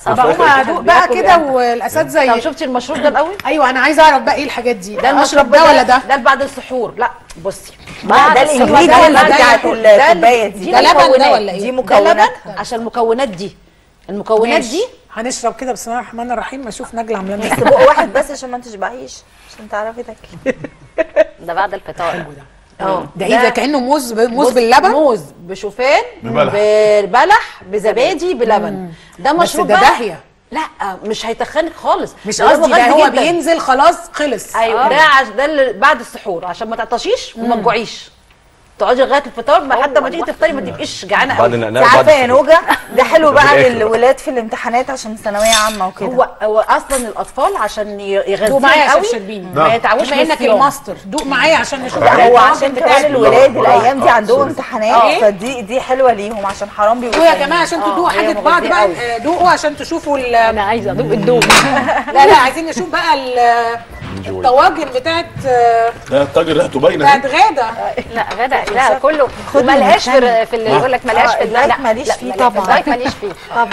بقوم ادوق بقى كده والاساتذه طب ي- شفتي المشروب ده الاول ايوه انا عايزه اعرف بقى ايه الحاجات دي ده ده المشروب اشرب ده ولا ده ده اللي بعد السحور لا بصي ده ده بعد الانجريدينت ده ولا ده؟ بتاعت ده الكوبايه دي ده لبن ده المكونات. ولا إيه؟ دي ده مكونات لبن عشان المكونات دي المكونات ماشي. دي هنشرب كده بسم الله الرحمن الرحيم ما اشوف نجله عامله لنا بس بق واحد بس عشان ما تشبعيش عشان تعرفي تاكلي ده بعد الفطار اه ده ايه ده كانه موز ب- موز باللبن موز بشوفان ببلح. ببلح بزبادي بلبن ده بس مشروب ده بقى- داهيه لا مش هيتخنك خالص مش ده قصدي ده غازي هو جداً. بينزل خلاص خلص ايوه ده عش... ده اللي بعد السحور عشان ما تعطشيش وما تجوعيش تقعدي لغايه الفطار لحد ما تيجي تفطري ما تبقيش جعانه بعد قوي النعناع انت بعد عارفه يا السحور. نوجه ده حلو في بقى الآخر بقى. للولاد في الامتحانات عشان ثانويه عامه وكده هو هو اصلا الاطفال عشان ي- دوق يغذوهم معايا يا قوي شيف شربيني ما يتعودش بما انك الماستر دوق معايا عشان نشوف لا هو الطعم عشان بتاع كمان ال- الولاد آه. الايام دي آه. عندهم سوري. امتحانات فدي دي حلوه ليهم عشان حرام بيبقوا دوقوا يا صايمين. جماعه عشان آه، تدوقوا هي حاجه بعض مغذية بقى قوي. آه، دوقوا عشان تشوفوا ال- انا عايزه ادوق الدوب لا لا عايزين نشوف بقى ال- الطواجن بتاعت آه، لا الطاجن ريحته باينه بتاعت غاده لا غدا لا كله ملهاش في في اللي يقول لك ملهاش في آه، لا الدايت ماليش لا، فيه لا، طبعاً. الدايت ماليش فيه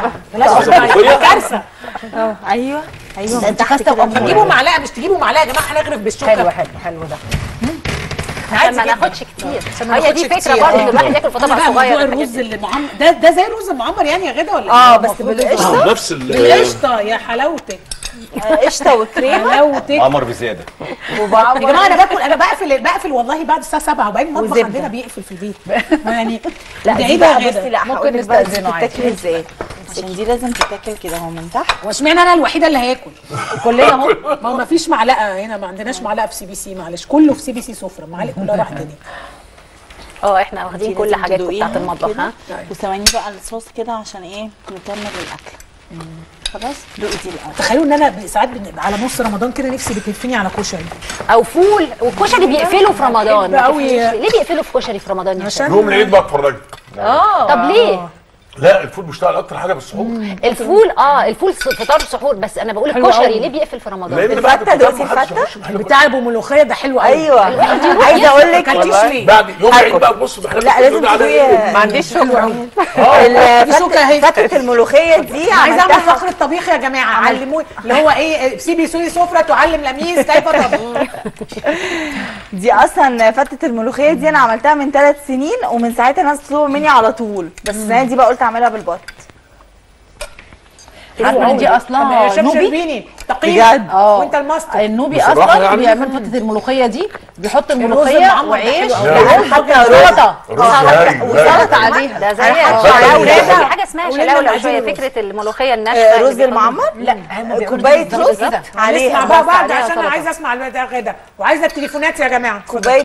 كارثه ايوه ايوه ده انت خاسه وأمورة. تجيبوا معلقه مش تجيبوا معلقه يا جماعه هنغرف بالشوكه حلو حلو حلو ده عشان ما جداً. ناخدش كتير عشان ما هي ناخدش دي فكره كتير. برضه آه. ان الواحد ياكل في أنا طبق بقى صغير موضوع الحاجات الرز دي. اللي معمر ده ده زي الرز المعمر يعني يا غدا ولا اه إيه؟ بس المفروض بالقشطه نفس ال بالقشطه يا حلاوتك قشطه وكريمه حلاوتك عمر بزياده يا جماعه انا باكل انا بقفل بقفل والله بعد الساعه 7 وبعدين المطبخ وزبدة. عندنا بيقفل في البيت يعني لا ده دي ايه ده بقى يا بصي غدا لا ممكن هقول لك بقى دي نستأذنه عادي. بتتاكل ازاي عشان دي لازم تتاكل كده اهو من تحت واشمعنى انا الوحيده اللي هاكل كلنا اهو ما هو ما فيش معلقه هنا ما عندناش معلقه في سي بي سي معلش كله في سي بي سي سفره المعالق كلها راحت هنا اه احنا واخدين دي كل لازم حاجاتكم تدوقيها بتاعت المطبخ كده. ها وثواني بقى الصوص كده عشان ايه نكمل الاكل خلاص دوقي دي الاول تخيلوا ان انا ساعات بنبقى على نص رمضان كده نفسي بتهفني على كشري او فول والكشري بيقفلوا في رمضان ما بحب أوي. تفهميش ليه. ليه بيقفلوا في كشري في رمضان يا عشان يوم العيد بقى اتفرجت شباب؟ طب ليه لا الفول بيشتغل اكتر حاجه بالسحور الفول اه الفول س- فطار سحور بس انا بقول حلو الكشري أوي. ليه بيقفل في رمضان لان بعد الفتة الفطار دقتي محدش الفتة؟ يخش محل كشري. بتاع ابو ملوخيه ده حلو قوي ايوه عايزه اقول لك كلتيش ليه؟ بعد يوم العيد بقى بص بحب لا لازم تدوقي ما عنديش فكره دي شوكة أهي. فتة الملوخيه دي انا عايزه اعمل عملتها فقره طبيخ يا جماعه علموني اللي هو ايه سيبي سوري سفره تعلم لميس كيف تطبخ دي اصلا فتة الملوخيه دي انا عملتها من ثلاث سنين ومن ساعتها الناس تطلب مني على طول بس السنه دي بقى قلت اعملها بالبط عارفه ان دي يا اصلها شيف نوبي شربيني تقييم بجد؟ اه وانت الماستر النوبي بصراحة اصلا يعني؟ بيعمل فتة الملوخيه دي بيحط المعمر الملوخيه ده وعيش حلو أوي. ويحط حتى سلطه رز هايل وسلطه عليها ده زي حتى شلاوله الرز. في حاجه اسمها قولي لنا شلاوله عايزين شويه الرز. فكره الملوخيه آه، الناشفه اللي رز بيحطوا- المعمر لا هم بيعملوا كوبايه زي رز كده نسمع عليها بقى بس بعض عليها عشان انا سلطة. عايزه اسمع البتاع غدا وعايزه التليفونات يا جماعه كوبايه